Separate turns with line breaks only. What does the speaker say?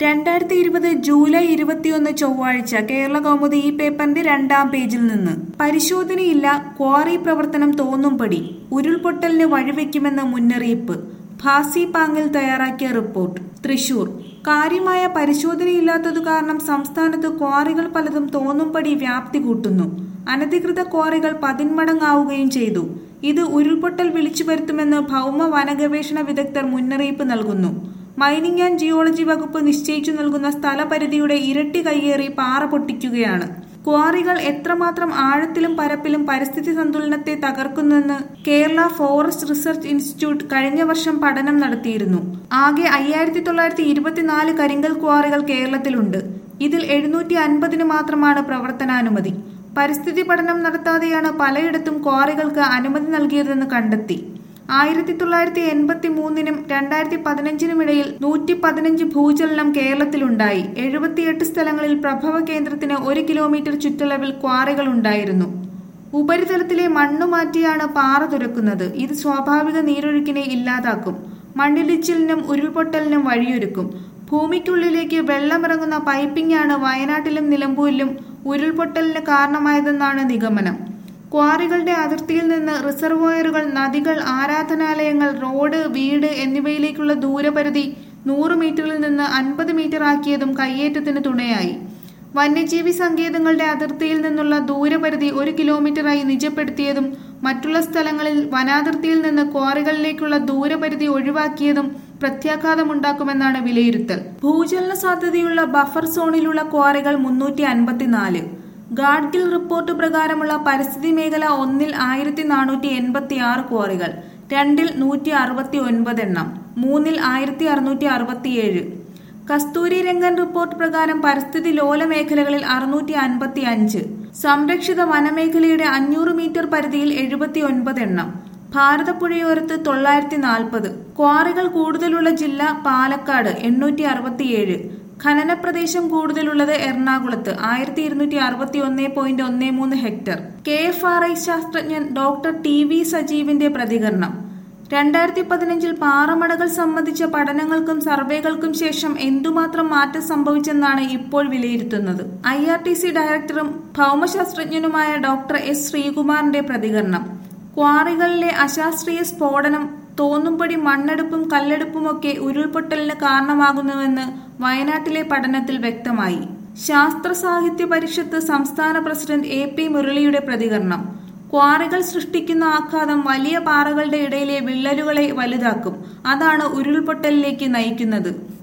രണ്ടായിരത്തി ഇരുപത് ജൂലൈ ഇരുപത്തിയൊന്ന് ചൊവ്വാഴ്ച കേരള കൗമുദി ഈ പേപ്പറിന്റെ രണ്ടാം പേജിൽ നിന്ന് പരിശോധനയില്ല ക്വാറി പ്രവർത്തനം തോന്നുംപടി ഉരുൾപൊട്ടലിന് വഴിവെക്കുമെന്ന് മുന്നറിയിപ്പ് ഭാസി പാങ്ങിൽ തയ്യാറാക്കിയ റിപ്പോർട്ട് തൃശൂർ കാര്യമായ പരിശോധനയില്ലാത്തതു കാരണം സംസ്ഥാനത്ത് ക്വാറികൾ പലതും തോന്നുംപടി വ്യാപ്തി കൂട്ടുന്നു അനധികൃത ക്വാറികൾ പതിന്മടങ്ങാവുകയും ചെയ്തു ഇത് ഉരുൾപൊട്ടൽ വിളിച്ചു വരുത്തുമെന്ന് ഭൗമ വനഗവേഷണ വിദഗ്ധർ മുന്നറിയിപ്പ് നൽകുന്നു മൈനിങ് ആൻഡ് ജിയോളജി വകുപ്പ് നിശ്ചയിച്ചു നൽകുന്ന സ്ഥലപരിധിയുടെ ഇരട്ടി കയ്യേറി പാറ പൊട്ടിക്കുകയാണ് ക്വാറികൾ എത്രമാത്രം ആഴത്തിലും പരപ്പിലും പരിസ്ഥിതി സന്തുലനത്തെ തകർക്കുന്നെന്ന് കേരള ഫോറസ്റ്റ് റിസർച്ച് ഇൻസ്റ്റിറ്റ്യൂട്ട് കഴിഞ്ഞ വർഷം പഠനം നടത്തിയിരുന്നു ആകെ അയ്യായിരത്തി തൊള്ളായിരത്തി ഇരുപത്തിനാല് കരിങ്കൽ ക്വാറികൾ കേരളത്തിലുണ്ട് ഇതിൽ എഴുന്നൂറ്റി അൻപതിന് മാത്രമാണ് പ്രവർത്തനാനുമതി പരിസ്ഥിതി പഠനം നടത്താതെയാണ് പലയിടത്തും ക്വാറികൾക്ക് അനുമതി നൽകിയതെന്ന് കണ്ടെത്തി ആയിരത്തി തൊള്ളായിരത്തി എൺപത്തി മൂന്നിനും രണ്ടായിരത്തി പതിനഞ്ചിനും ഇടയിൽ നൂറ്റി പതിനഞ്ച് ഭൂചലനം കേരളത്തിലുണ്ടായി എഴുപത്തിയെട്ട് സ്ഥലങ്ങളിൽ പ്രഭവ കേന്ദ്രത്തിന് ഒരു കിലോമീറ്റർ ചുറ്റളവിൽ ക്വാറികൾ ഉണ്ടായിരുന്നു ഉപരിതലത്തിലെ മണ്ണു മാറ്റിയാണ് പാറ തുരക്കുന്നത് ഇത് സ്വാഭാവിക നീരൊഴുക്കിനെ ഇല്ലാതാക്കും മണ്ണിടിച്ചിലിനും ഉരുൾപൊട്ടലിനും വഴിയൊരുക്കും ഭൂമിക്കുള്ളിലേക്ക് വെള്ളമിറങ്ങുന്ന പൈപ്പിംഗാണ് വയനാട്ടിലും നിലമ്പൂരിലും ഉരുൾപൊട്ടലിന് കാരണമായതെന്നാണ് നിഗമനം ക്വാറികളുടെ അതിർത്തിയിൽ നിന്ന് റിസർവോയറുകൾ നദികൾ ആരാധനാലയങ്ങൾ റോഡ് വീട് എന്നിവയിലേക്കുള്ള ദൂരപരിധി നൂറ് മീറ്ററിൽ നിന്ന് അൻപത് മീറ്റർ ആക്കിയതും കയ്യേറ്റത്തിന് തുണയായി വന്യജീവി സങ്കേതങ്ങളുടെ അതിർത്തിയിൽ നിന്നുള്ള ദൂരപരിധി ഒരു കിലോമീറ്ററായി നിജപ്പെടുത്തിയതും മറ്റുള്ള സ്ഥലങ്ങളിൽ വനാതിർത്തിയിൽ നിന്ന് ക്വാറികളിലേക്കുള്ള ദൂരപരിധി ഒഴിവാക്കിയതും പ്രത്യാഘാതമുണ്ടാക്കുമെന്നാണ് വിലയിരുത്തൽ ഭൂചലന സാധ്യതയുള്ള ബഫർ സോണിലുള്ള ക്വാറികൾ മുന്നൂറ്റി അൻപത്തിനാല് ഗാഡ്ഗിൽ റിപ്പോർട്ട് പ്രകാരമുള്ള പരിസ്ഥിതി മേഖല ഒന്നിൽ ആയിരത്തി നാനൂറ്റി എൺപത്തി ആറ് ക്വാറികൾ രണ്ടിൽ നൂറ്റി അറുപത്തി ഒൻപത് എണ്ണം മൂന്നിൽ ആയിരത്തി അറുന്നൂറ്റി അറുപത്തിയേഴ് കസ്തൂരി രംഗൻ റിപ്പോർട്ട് പ്രകാരം പരിസ്ഥിതി ലോല മേഖലകളിൽ അറുന്നൂറ്റി അൻപത്തി അഞ്ച് സംരക്ഷിത വനമേഖലയുടെ അഞ്ഞൂറ് മീറ്റർ പരിധിയിൽ എഴുപത്തി ഒൻപത് എണ്ണം ഭാരതപ്പുഴയോരത്ത് തൊള്ളായിരത്തി നാൽപ്പത് ക്വാറികൾ കൂടുതലുള്ള ജില്ല പാലക്കാട് എണ്ണൂറ്റി അറുപത്തിയേഴ് ഖനന പ്രദേശം കൂടുതലുള്ളത് എറണാകുളത്ത് ആയിരത്തി ഇരുന്നൂറ്റി അറുപത്തി ഒന്ന് പോയിന്റ് ഒന്ന് മൂന്ന് hectare K F R I ശാസ്ത്രജ്ഞൻ ഡോക്ടർ ടി വി സജീവിന്റെ പ്രതികരണം രണ്ടായിരത്തി പതിനഞ്ചിൽ പാറമടകൾ സംബന്ധിച്ച പഠനങ്ങൾക്കും സർവേകൾക്കും ശേഷം എന്തുമാത്രം മാറ്റം സംഭവിച്ചെന്നാണ് ഇപ്പോൾ വിലയിരുത്തുന്നത് ഐ ആർ ടി സി ഡയറക്ടറും ഭൗമശാസ്ത്രജ്ഞനുമായ ഡോക്ടർ എസ് ശ്രീകുമാറിന്റെ പ്രതികരണം ക്വാറികളിലെ അശാസ്ത്രീയ സ്ഫോടനം തോന്നുംപടി മണ്ണെടുപ്പും കല്ലെടുപ്പുമൊക്കെ ഉരുൾപൊട്ടലിന് കാരണമാകുന്നുവെന്ന് വയനാട്ടിലെ പഠനത്തിൽ വ്യക്തമായി ശാസ്ത്ര സാഹിത്യ പരിഷത്ത് സംസ്ഥാന പ്രസിഡന്റ് എ പി മുരളിയുടെ പ്രതികരണം ക്വാറികൾ സൃഷ്ടിക്കുന്ന ആഘാതം വലിയ പാറകളുടെ ഇടയിലെ വിള്ളലുകളെ വലുതാക്കും അതാണ് ഉരുൾപൊട്ടലിലേക്ക് നയിക്കുന്നത്